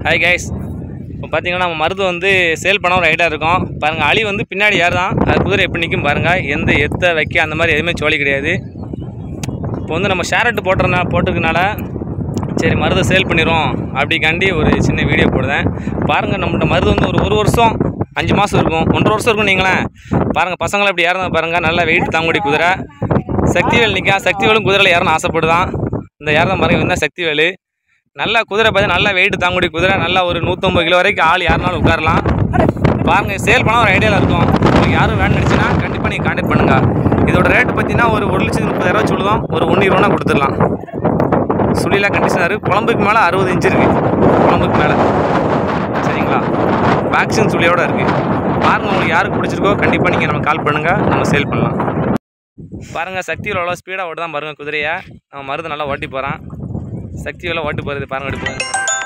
hi guys இப்போ பார்த்தீங்கன்னா நம்ம மருது வந்து சேல் பண்ண ஒரு ஐடியா இருக்கும் பாருங்கள் அழி வந்து பின்னாடி யார் தான் அது குதிரை எப்படி நிற்கும் பாருங்கள் எந்த எத்த வைக்க அந்த மாதிரி எதுவுமே சோழி கிடையாது இப்போ வந்து நம்ம ஷேரட்டு போட்டுறனா போட்டுக்கனால சரி மருதை சேல் பண்ணிடுவோம் அப்படிக்காண்டி ஒரு சின்ன வீடியோ போடுதேன் பாருங்கள் நம்மகிட்ட மருது வந்து ஒரு ஒரு வருஷம் அஞ்சு மாதம் இருக்கும் ஒன்றரை வருஷம் இருக்கும் நீங்களேன் பாருங்கள் பசங்களை இப்படி ஏறதான் பாருங்கள் நல்லா வெயிட் தாங்கக்கூடிய குதிரை சக்திவேல் நிற்கா சக்திவேலும் குதிரையில் ஏறணும் ஆசைப்படுதான் இந்த ஏறதான் பாருங்க இவன் தான் சக்திவேலு நல்லா குதிரை பார்த்து நல்லா வெயிட் தாங்கக்கூடிய குதிரை நல்லா ஒரு நூற்றம்பது கிலோ வரைக்கும் ஆள் யாருனாலும் உட்காரலாம் பாருங்கள் சேல் பண்ண ஒரு ஐடியாவில் இருக்கும் உங்களுக்கு யாரும் வேணும் நினச்சின்னா கண்டிப்பாக நீங்கள் கான்டாக்ட் பண்ணுங்கள் இதோட ரேட் பார்த்தீங்கன்னா ஒரு ஒரு லட்சத்து முப்பதாயிரரூவா சொல்லுதோம் ஒரு ஒன்று இருபதுனா கொடுத்துடலாம் சுழிலாம் கண்டிஷனாக இருக்குது குழம்புக்கு மேலே அறுபது இன்ச்சு இருக்குது குழம்புக்கு மேலே சரிங்களா வேக்சின் சுழியோட இருக்குது பாருங்கள் உங்களுக்கு யாருக்கு பிடிச்சிருக்கோ கண்டிப்பாக நீங்கள் நம்ம கால் பண்ணுங்கள் நம்ம சேல் பண்ணலாம் பாருங்கள் சக்தியில் அவ்வளோ ஸ்பீடாக ஓட்டு தான் பாருங்கள் குதிரையை நம்ம மருந்து நல்லா ஓட்டி போகிறான் சக்தி எல்லாம் ஓட்டு போகிறது பாருங்க எடுப்போம்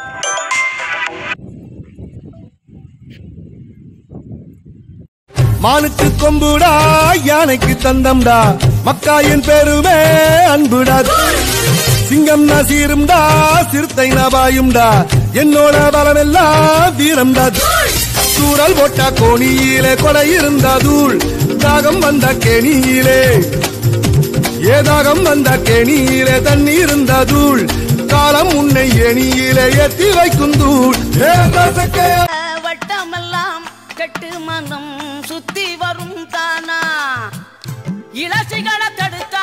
மானுக்கு கொம்புடா யானைக்கு தந்தம்டா மக்காயின் பெருமே அன்புடா சிங்கம் நசீரும்டா சிறுத்தை நபாயும்டா என்னோட பலமெல்லாம் வீரம்டா சூழல் போட்டா கோணியிலே கொடை இருந்தா தூள் தாகம் வந்த கேணியிலே ஏதாகம் வந்த கேணியிலே தண்ணி இருந்த தூள் காலம் உன்னை எணியிலே ஏத்தி வைக்கும் தூள் ஏ கசக்கையா வட்டமெல்லாம் கெட்டு மனம் சுத்தி வரும் தானா இளசிகளை தடுத்த